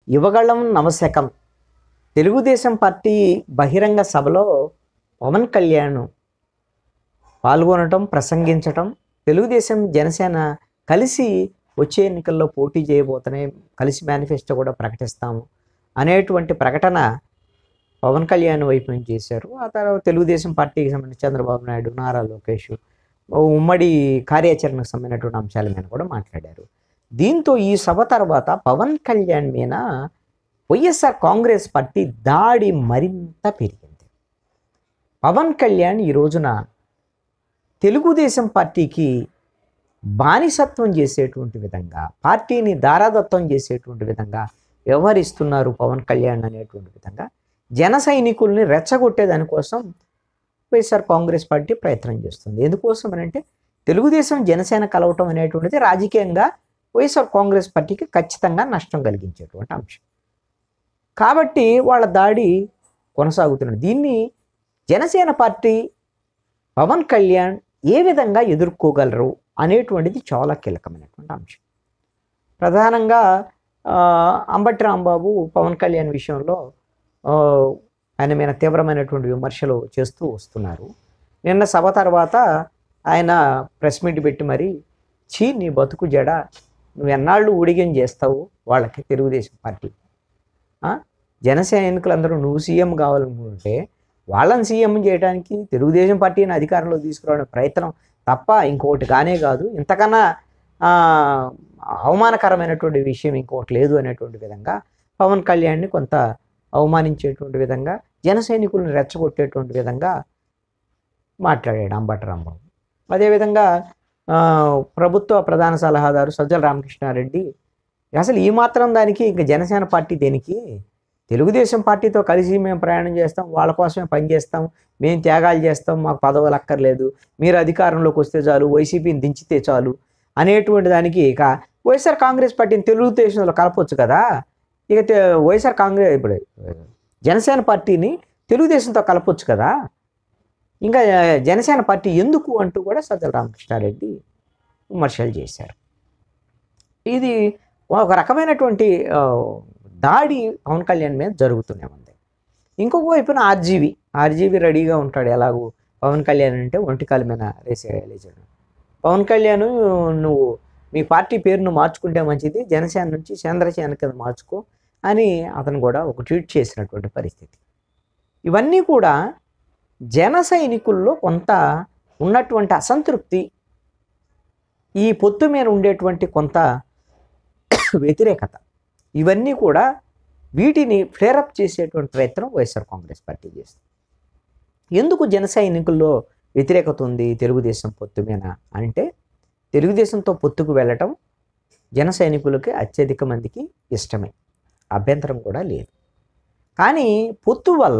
Yuvagalam Navasakam Telugu Desam party బహిరంగ సభలో పవన్ కళ్యాణ్ పాల్గొనటం ప్రసంగించటం తెలుగుదేశం జనసేన కలిసి వచ్చే ఎన్నికల్లో పోటీ చేయబోతున్నాయి కలిసి మేనిఫెస్టో కూడా ప్రకటిస్తాము అనేటువంటి ప్రకటన పవన్ కళ్యాణ్ వైపు నుంచి చేశారు ఆ తర్వాత తెలుగుదేశం పార్టీకి సంబంధించి చంద్రబాబు నాయుడు నారా లోకేష్ ఓ ఉమ్మడి కార్యాచరణకు సంబంధించినటువంటి అంశాల మీద కూడా మాట్లాడారు దీంతో ఈ సభ తర్వాత పవన్ కళ్యాణ్ మీద వైఎస్ఆర్ కాంగ్రెస్ పార్టీ దాడి మరింత పెరిగింది పవన్ కళ్యాణ్ ఈ రోజున తెలుగుదేశం పార్టీకి బానిసత్వం చేసేటువంటి విధంగా పార్టీని దారాదత్తం చేసేటువంటి విధంగా వ్యవహరిస్తున్నారు పవన్ కళ్యాణ్ అనేటువంటి విధంగా జన సైనికుల్ని రెచ్చగొట్టే దానికోసం వైఎస్ఆర్ కాంగ్రెస్ పార్టీ ప్రయత్నం చేస్తుంది ఎందుకోసం అని అంటే తెలుగుదేశం జనసేన కలవటం అనేటువంటిది రాజకీయంగా వైఎస్ఆర్ కాంగ్రెస్ పార్టీకి ఖచ్చితంగా నష్టం కలిగించేటువంటి అంశం కాబట్టి వాళ్ళ దాడి కొనసాగుతున్నది దీన్ని జనసేన పార్టీ పవన్ కళ్యాణ్ ఏ విధంగా ఎదుర్కోగలరు అనేటువంటిది చాలా కీలకమైనటువంటి అంశం ప్రధానంగా ఆ, అంబటి రాంబాబు పవన్ కళ్యాణ్ విషయంలో ఆ, ఆయన మీద తీవ్రమైనటువంటి విమర్శలు చేస్తూ వస్తున్నారు నిన్న సభ తర్వాత ఆయన ప్రెస్ మీట్ పెట్టి మరి చీ నీ బతుకు జడ నువ్వు ఎన్నాళ్ళు ఊడిగం చేస్తావు వాళ్ళకి తెలుగుదేశం పార్టీ ఆ? జనసేన ఎన్నికలందరూ నువ్వు సీఎం కావాలనుకుంటే వాళ్ళని సీఎం చేయడానికి తెలుగుదేశం పార్టీని అధికారంలో తీసుకురావడం ప్రయత్నం తప్ప ఇంకొకటి కానే కాదు ఇంతకన్నా ఆ, అవమానకరమైనటువంటి విషయం ఇంకొకటి లేదు అనేటువంటి విధంగా పవన్ కళ్యాణ్ని కొంత అవమానించేటువంటి విధంగా జన సైనికులను రెచ్చగొట్టేటువంటి విధంగా మాట్లాడాడు అంబటి రాంబాబు అదేవిధంగా ఆ, ప్రభుత్వ ప్రధాన సలహాదారు సజ్జల రామకృష్ణారెడ్డి అసలు ఈ మాత్రం దానికి ఇంకా జనసేన పార్టీ దేనికి తెలుగుదేశం పార్టీతో కలిసి మేము ప్రయాణం చేస్తాం వాళ్ళ కోసమే పనిచేస్తాం మేము త్యాగాలు చేస్తాం మాకు పదవులు అక్కర్లేదు మీరు అధికారంలోకి వస్తే చాలు వైసీపీని దించితే చాలు అనేటువంటి దానికి ఇక వైఎస్ఆర్ కాంగ్రెస్ పార్టీని తెలుగుదేశంలో కలపొచ్చు కదా ఇక తె- వైఎస్ఆర్ కాంగ్రెస్ ఇప్పుడు జనసేన పార్టీని తెలుగుదేశంతో కలపొచ్చు కదా ఇంకా జనసేన పార్టీ ఎందుకు అంటూ కూడా సజ్జల రామకృష్ణారెడ్డి విమర్శలు చేశారు ఇది ఒక రకమైనటువంటి ఆ, దాడి పవన్ కళ్యాణ్ మీద జరుగుతూనే ఉంది ఇంకొక వైపున ఆర్జీవి ఆర్జీవి రెడీగా ఉంటాడు ఎలాగూ పవన్ కళ్యాణ్ అంటే ఒంటికాల మీద రేసేయలేచాడు పవన్ కళ్యాణ్ నువ్వు మీ పార్టీ పేరును మార్చుకుంటే మంచిది జనసేన నుంచి చంద్రసేన కింద మార్చుకో అని అతను కూడా ఒక ట్వీట్ చేసినటువంటి పరిస్థితి ఇవన్నీ కూడా జన సైనికుల్లో కొంత ఉన్నటువంటి అసంతృప్తి ఈ పొత్తు మీద ఉండేటువంటి కొంత వ్యతిరేకత ఇవన్నీ కూడా వీటిని ఫ్లేరప్ చేసేటువంటి ప్రయత్నం వైఎస్ఆర్ కాంగ్రెస్ పార్టీ చేస్తుంది ఎందుకు జన సైనికుల్లో వ్యతిరేకత ఉంది తెలుగుదేశం పొత్తు మీద అంటే తెలుగుదేశంతో పొత్తుకు వెళ్ళటం జన సైనికులకి అత్యధిక మందికి ఇష్టమే అభ్యంతరం కూడా లేదు కానీ పొత్తు వల్ల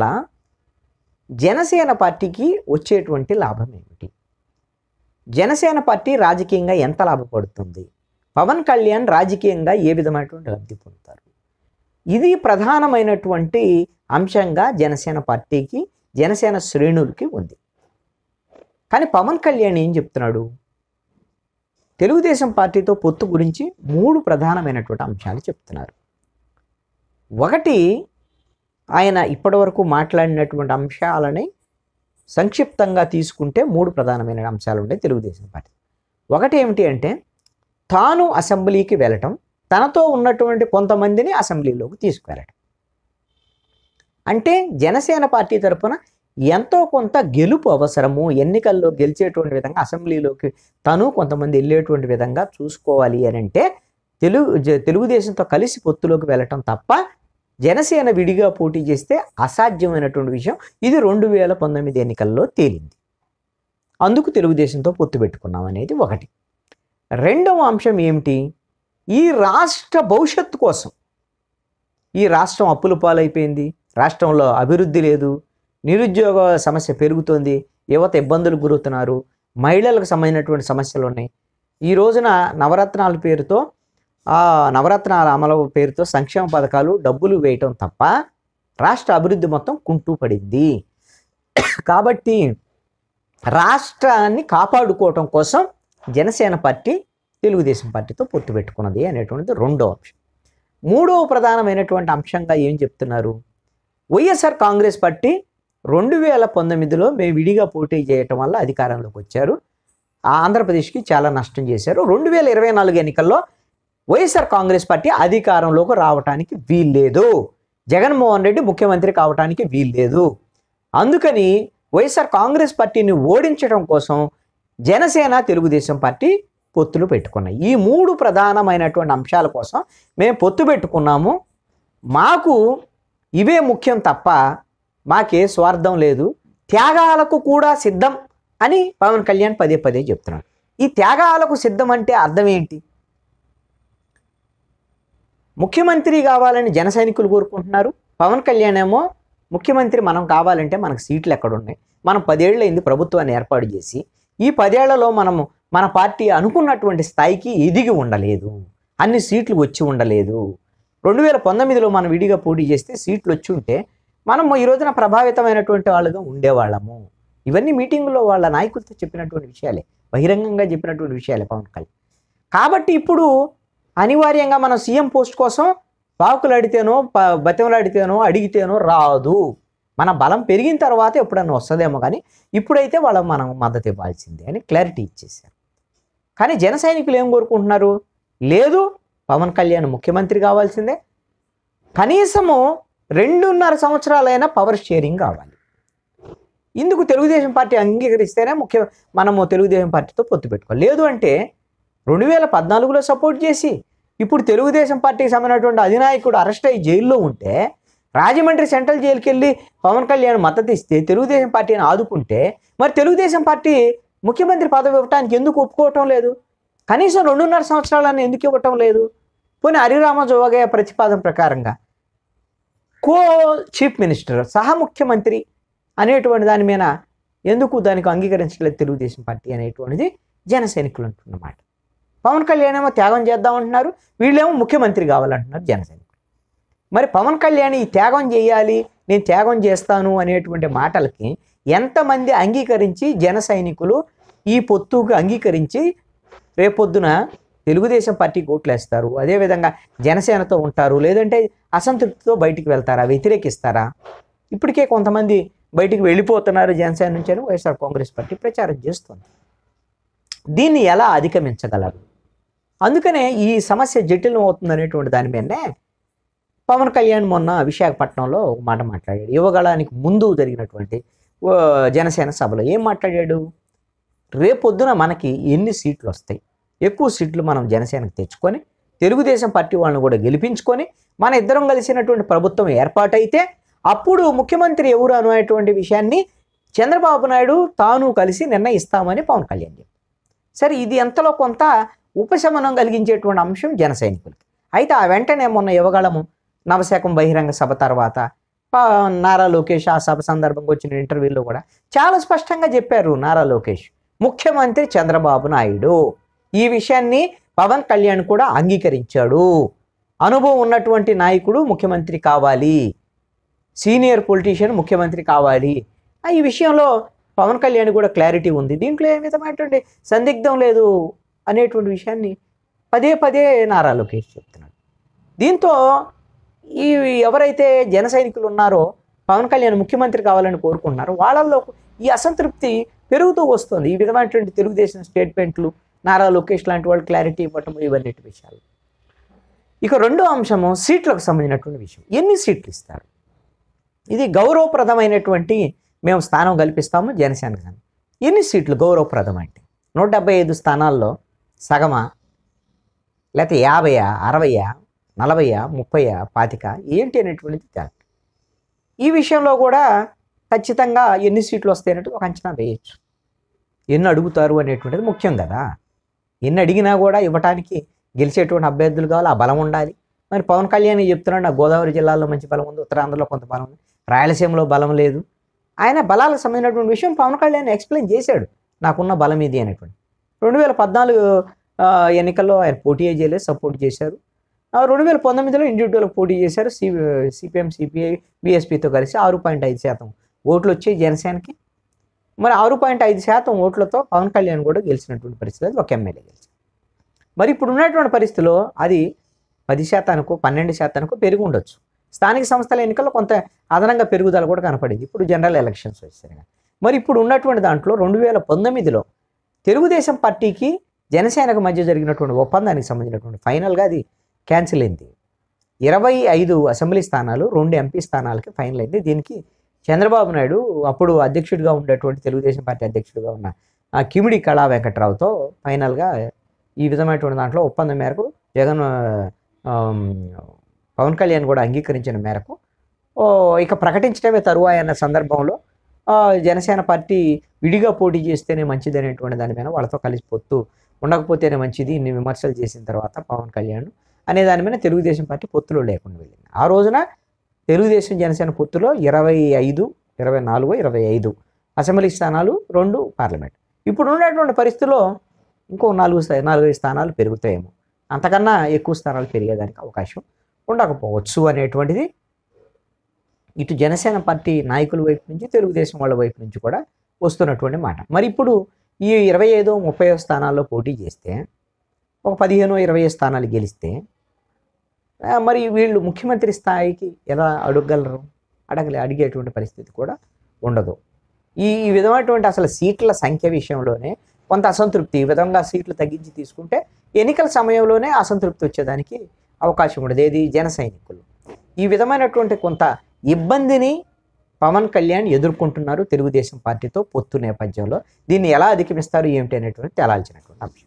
జనసేన పార్టీకి వచ్చేటువంటి లాభం ఏమిటి జనసేన పార్టీ రాజకీయంగా ఎంత లాభపడుతుంది పవన్ కళ్యాణ్ రాజకీయంగా ఏ విధమైనటువంటి లబ్ధి పొందుతారు ఇది ప్రధానమైనటువంటి అంశంగా జనసేన పార్టీకి జనసేన శ్రేణులకి ఉంది కానీ పవన్ కళ్యాణ్ ఏం చెప్తున్నాడు తెలుగుదేశం పార్టీతో పొత్తు గురించి మూడు ప్రధానమైనటువంటి అంశాలు చెప్తున్నారు ఒకటి ఆయన ఇప్పటివరకు మాట్లాడినటువంటి అంశాలని సంక్షిప్తంగా తీసుకుంటే మూడు ప్రధానమైన అంశాలు ఉన్నాయి తెలుగుదేశం పార్టీ ఒకటి ఏమిటి అంటే తాను అసెంబ్లీకి వెళ్ళటం తనతో ఉన్నటువంటి కొంతమందిని అసెంబ్లీలోకి తీసుకువెళ్ళటం అంటే జనసేన పార్టీ తరపున ఎంతో కొంత గెలుపు అవసరము ఎన్నికల్లో గెలిచేటువంటి విధంగా అసెంబ్లీలోకి తను కొంతమంది వెళ్ళేటువంటి విధంగా చూసుకోవాలి అని అంటే తెలుగు జ- తెలుగుదేశంతో కలిసి పొత్తులోకి వెళ్ళటం తప్ప జనసేన విడిగా పోటీ చేస్తే అసాధ్యమైనటువంటి విషయం ఇది రెండు వేల పంతొమ్మిది ఎన్నికల్లో తేలింది అందుకు తెలుగుదేశంతో పొత్తు పెట్టుకున్నాం అనేది ఒకటి రెండవ అంశం ఏమిటి ఈ రాష్ట్ర భవిష్యత్తు కోసం ఈ రాష్ట్రం అప్పుల పాలైపోయింది రాష్ట్రంలో అభివృద్ధి లేదు నిరుద్యోగ సమస్య పెరుగుతోంది యువత ఇబ్బందులు గురవుతున్నారు మహిళలకు సంబంధించినటువంటి సమస్యలు ఉన్నాయి ఈ రోజున నవరత్నాల పేరుతో ఆ నవరత్నాల అమలు పేరుతో సంక్షేమ పథకాలు డబ్బులు వేయటం తప్ప రాష్ట్ర అభివృద్ధి మొత్తం కుంటూ పడింది కాబట్టి రాష్ట్రాన్ని కాపాడుకోవటం కోసం జనసేన పార్టీ తెలుగుదేశం పార్టీతో పొత్తు పెట్టుకున్నది అనేటువంటిది రెండో అంశం మూడవ ప్రధానమైనటువంటి అంశంగా ఏం చెప్తున్నారు వైఎస్ఆర్ కాంగ్రెస్ పార్టీ రెండు వేల పంతొమ్మిదిలో మేము విడిగా పోటీ చేయటం వల్ల అధికారంలోకి వచ్చారు ఆ ఆంధ్రప్రదేశ్కి చాలా నష్టం చేశారు రెండు వేల ఇరవై నాలుగు ఎన్నికల్లో వైఎస్ఆర్ కాంగ్రెస్ పార్టీ అధికారంలోకి రావడానికి వీల్లేదు జగన్మోహన్ రెడ్డి ముఖ్యమంత్రి కావడానికి వీల్లేదు అందుకని వైఎస్ఆర్ కాంగ్రెస్ పార్టీని ఓడించడం కోసం జనసేన తెలుగుదేశం పార్టీ పొత్తులు పెట్టుకున్నాయి ఈ మూడు ప్రధానమైనటువంటి అంశాల కోసం మేము పొత్తు పెట్టుకున్నాము మాకు ఇవే ముఖ్యం తప్ప మాకే స్వార్థం లేదు త్యాగాలకు కూడా సిద్ధం అని పవన్ కళ్యాణ్ పదే పదే చెప్తున్నాడు ఈ త్యాగాలకు సిద్ధం అంటే అర్థం ఏంటి ముఖ్యమంత్రి కావాలని జన సైనికులు కోరుకుంటున్నారు పవన్ కళ్యాణ్ ఏమో ముఖ్యమంత్రి మనం కావాలంటే మనకు సీట్లు ఎక్కడున్నాయి మనం పదేళ్ళైంది ప్రభుత్వాన్ని ఏర్పాటు చేసి ఈ పదేళ్లలో మనము మన పార్టీ అనుకున్నటువంటి స్థాయికి ఎదిగి ఉండలేదు అన్ని సీట్లు వచ్చి ఉండలేదు రెండు వేల పంతొమ్మిదిలో మనం విడిగా పోటీ చేస్తే సీట్లు వచ్చి ఉంటే మనం ఈ రోజున ప్రభావితమైనటువంటి వాళ్ళుగా ఉండేవాళ్ళము ఇవన్నీ మీటింగులో వాళ్ళ నాయకులతో చెప్పినటువంటి విషయాలే బహిరంగంగా చెప్పినటువంటి విషయాలే పవన్ కళ్యాణ్ కాబట్టి ఇప్పుడు అనివార్యంగా మనం సీఎం పోస్ట్ కోసం పాకులాడితేనో ప బతిమలాడితేనో అడిగితేనో రాదు మన బలం పెరిగిన తర్వాత ఎప్పుడన్నా వస్తుందేమో కానీ ఇప్పుడైతే వాళ్ళ మనం మద్దతు ఇవ్వాల్సిందే అని క్లారిటీ ఇచ్చేశారు కానీ జన సైనికులు ఏం కోరుకుంటున్నారు లేదు పవన్ కళ్యాణ్ ముఖ్యమంత్రి కావాల్సిందే కనీసము రెండున్నర సంవత్సరాలైనా పవర్ షేరింగ్ కావాలి ఇందుకు తెలుగుదేశం పార్టీ అంగీకరిస్తేనే ముఖ్య మనము తెలుగుదేశం పార్టీతో పొత్తు పెట్టుకోవాలి లేదు అంటే రెండు వేల పద్నాలుగులో సపోర్ట్ చేసి ఇప్పుడు తెలుగుదేశం పార్టీకి సంబంధించినటువంటి అధినాయకుడు అరెస్ట్ అయ్యి జైల్లో ఉంటే రాజమండ్రి సెంట్రల్ జైలుకి వెళ్ళి పవన్ కళ్యాణ్ మద్దతు ఇస్తే తెలుగుదేశం పార్టీని ఆదుకుంటే మరి తెలుగుదేశం పార్టీ ముఖ్యమంత్రి పదవి ఇవ్వటానికి ఎందుకు ఒప్పుకోవటం లేదు కనీసం రెండున్నర సంవత్సరాలను ఎందుకు ఇవ్వటం లేదు పోనీ హరిరామ జోగయ్య ప్రతిపాదన ప్రకారంగా కో చీఫ్ మినిస్టర్ సహా ముఖ్యమంత్రి అనేటువంటి దాని మీద ఎందుకు దానికి అంగీకరించలేదు తెలుగుదేశం పార్టీ అనేటువంటిది జన సైనికులు అంటున్నమాట పవన్ కళ్యాణ్ ఏమో త్యాగం చేద్దామంటున్నారు వీళ్ళేమో ముఖ్యమంత్రి కావాలంటున్నారు జన సైనికులు మరి పవన్ కళ్యాణ్ ఈ త్యాగం చేయాలి నేను త్యాగం చేస్తాను అనేటువంటి మాటలకి ఎంతమంది అంగీకరించి జన సైనికులు ఈ పొత్తుకు అంగీకరించి రేపొద్దున తెలుగుదేశం పార్టీకి ఓట్లేస్తారు అదేవిధంగా జనసేనతో ఉంటారు లేదంటే అసంతృప్తితో బయటికి వెళ్తారా వ్యతిరేకిస్తారా ఇప్పటికే కొంతమంది బయటికి వెళ్ళిపోతున్నారు జనసేన నుంచి అని వైఎస్ఆర్ కాంగ్రెస్ పార్టీ ప్రచారం చేస్తుంది దీన్ని ఎలా అధిగమించగలరు అందుకనే ఈ సమస్య జటిలం అవుతుంది అనేటువంటి దాని మీదనే పవన్ కళ్యాణ్ మొన్న విశాఖపట్నంలో ఒక మాట మాట్లాడాడు యువగళానికి ముందు జరిగినటువంటి ఓ, జనసేన సభలో ఏం మాట్లాడాడు రేపొద్దున మనకి ఎన్ని సీట్లు వస్తాయి ఎక్కువ సీట్లు మనం జనసేనకు తెచ్చుకొని తెలుగుదేశం పార్టీ వాళ్ళని కూడా గెలిపించుకొని మన ఇద్దరం కలిసినటువంటి ప్రభుత్వం ఏర్పాటైతే అప్పుడు ముఖ్యమంత్రి ఎవరు అనేటువంటి విషయాన్ని చంద్రబాబు నాయుడు తాను కలిసి నిర్ణయిస్తామని పవన్ కళ్యాణ్ చెప్పారు సరే ఇది ఎంతలో కొంత ఉపశమనం కలిగించేటువంటి అంశం జన సైనికులకి అయితే ఆ వెంటనే మొన్న యువగళము నవశాఖం బహిరంగ సభ తర్వాత పా- నారా లోకేష్ ఆ సభ సందర్భంగా వచ్చిన ఇంటర్వ్యూలో కూడా చాలా స్పష్టంగా చెప్పారు నారా లోకేష్ ముఖ్యమంత్రి చంద్రబాబు నాయుడు ఈ విషయాన్ని పవన్ కళ్యాణ్ కూడా అంగీకరించాడు అనుభవం ఉన్నటువంటి నాయకుడు ముఖ్యమంత్రి కావాలి సీనియర్ పొలిటీషియన్ ముఖ్యమంత్రి కావాలి ఆ, ఈ విషయంలో పవన్ కళ్యాణ్ కూడా క్లారిటీ ఉంది దీంట్లో ఏ విధమైనటువంటి సందిగ్ధం లేదు అనేటువంటి విషయాన్ని పదే పదే నారా లోకేష్ చెప్తున్నాడు దీంతో ఈ ఎవరైతే జన సైనికులు ఉన్నారో పవన్ కళ్యాణ్ ముఖ్యమంత్రి కావాలని కోరుకుంటున్నారో వాళ్ళల్లో ఈ అసంతృప్తి పెరుగుతూ వస్తుంది ఈ విధమైనటువంటి తెలుగుదేశం స్టేట్మెంట్లు నారా లోకేష్ లాంటి వాళ్ళు క్లారిటీ ఇవ్వటం ఇవన్నీ విషయాలు ఇక రెండో అంశము సీట్లకు సంబంధించినటువంటి విషయం ఎన్ని సీట్లు ఇస్తారు ఇది గౌరవప్రదమైనటువంటి మేము స్థానం కల్పిస్తాము జనసేనకు కానీ ఎన్ని సీట్లు గౌరవప్రదం అంటే నూట డెబ్బై ఐదు స్థానాల్లో సగమా లేకపోతే యాభైయా అరవయా నలభైయా ముప్పైయా పాతిక ఏంటి అనేటువంటిది తేడా ఈ విషయంలో కూడా ఖచ్చితంగా ఎన్ని సీట్లు వస్తాయన్నట్టు ఒక అంచనా వేయచ్చు ఎన్ని అడుగుతారు అనేటువంటిది ముఖ్యం కదా ఎన్ని అడిగినా కూడా ఇవ్వటానికి గెలిచేటువంటి అభ్యర్థులు కావాలి ఆ బలం ఉండాలి మరి పవన్ కళ్యాణ్ చెప్తున్నాడు నాకు గోదావరి జిల్లాలో మంచి బలం ఉంది ఉత్తరాంధ్రలో కొంత బలం ఉంది రాయలసీమలో బలం లేదు ఆయన బలాలకు సంబంధించినటువంటి విషయం పవన్ కళ్యాణ్ ఎక్స్ప్లెయిన్ చేశాడు నాకున్న బలం ఇది అనేటువంటి రెండు వేల పద్నాలుగు ఆ, ఎన్నికల్లో ఆయన పోటీ చేయలేదు సపోర్ట్ చేశారు ఆ, రెండు వేల పంతొమ్మిదిలో ఇండివిజువల్ పోటీ చేశారు సి సిపిఎం సిపిఐ బీఎస్పీతో కలిసి ఆరు పాయింట్ ఐదు శాతం ఓట్లు వచ్చాయి జనసేనకి మరి ఆరు పాయింట్ ఐదు శాతం ఓట్లతో పవన్ కళ్యాణ్ కూడా గెలిచినటువంటి పరిస్థితి అది ఒక ఎమ్మెల్యే గెలిచారు మరి ఇప్పుడు ఉన్నటువంటి పరిస్థితిలో అది పది శాతానికో పన్నెండు శాతానికో పెరిగి ఉండొచ్చు స్థానిక సంస్థల ఎన్నికల్లో కొంత అదనంగా పెరుగుదల కూడా కనపడింది ఇప్పుడు జనరల్ ఎలక్షన్స్ వచ్చాయి మరి ఇప్పుడు ఉన్నటువంటి దాంట్లో రెండు వేల పంతొమ్మిదిలో తెలుగుదేశం పార్టీకి జనసేనకు మధ్య జరిగినటువంటి ఒప్పందానికి సంబంధించినటువంటి ఫైనల్గా అది క్యాన్సిల్ అయింది ఇరవై ఐదు అసెంబ్లీ స్థానాలు రెండు ఎంపీ స్థానాలకి ఫైనల్ అయింది దీనికి చంద్రబాబు నాయుడు అప్పుడు అధ్యక్షుడిగా ఉండేటువంటి తెలుగుదేశం పార్టీ అధ్యక్షుడిగా ఉన్న ఆ కిమిడి కళా వెంకట్రావుతో ఫైనల్గా ఈ విధమైనటువంటి దాంట్లో ఒప్పందం మేరకు జగన్ ఆమ్, పవన్ కళ్యాణ్ కూడా అంగీకరించిన మేరకు ఓ, ఇక ప్రకటించడమే తరువాయి అన్న సందర్భంలో ఆ, జనసేన పార్టీ విడిగా పోటీ చేస్తేనే మంచిది అనేటువంటి దాని మీద వాళ్ళతో కలిసి పొత్తు ఉండకపోతేనే మంచిది ఇన్ని విమర్శలు చేసిన తర్వాత పవన్ కళ్యాణ్ అనే దాని మీద తెలుగుదేశం పార్టీ పొత్తులో లేకుండా వెళ్ళింది ఆ రోజున తెలుగుదేశం జనసేన పొత్తులో ఇరవై ఐదు ఇరవై నాలుగు ఇరవై ఐదు అసెంబ్లీ స్థానాలు రెండు పార్లమెంట్ ఇప్పుడు ఉన్నటువంటి పరిస్థితుల్లో ఇంకో నాలుగు స్థా- నాలుగైదు స్థానాలు పెరుగుతాయేమో అంతకన్నా ఎక్కువ స్థానాలు పెరిగేదానికి అవకాశం ఉండకపోవచ్చు అనేటువంటిది ఇటు జనసేన పార్టీ నాయకుల వైపు నుంచి తెలుగుదేశం వాళ్ళ వైపు నుంచి కూడా వస్తున్నటువంటి మాట మరి ఇప్పుడు ఈ ఇరవై ఐదో ముప్పై స్థానాల్లో పోటీ చేస్తే ఒక పదిహేను ఇరవై స్థానాలు గెలిస్తే ఆ, మరి వీళ్ళు ముఖ్యమంత్రి స్థాయికి ఎలా అడగగలరు అడగలే అడిగేటువంటి పరిస్థితి కూడా ఉండదు ఈ ఈ విధమైనటువంటి అసలు సీట్ల సంఖ్య విషయంలోనే కొంత అసంతృప్తి ఈ విధంగా సీట్లు తగ్గించి తీసుకుంటే ఎన్నికల సమయంలోనే అసంతృప్తి వచ్చేదానికి అవకాశం ఉండదు ఏది జన సైనికులు ఈ విధమైనటువంటి కొంత ఇబ్బందిని పవన్ కళ్యాణ్ ఎదుర్కొంటున్నారు తెలుగుదేశం పార్టీతో పొత్తు నేపథ్యంలో దీన్ని ఎలా అధిగమిస్తారు ఏమిటి అనేటువంటి తేలాల్సినటువంటి అంశం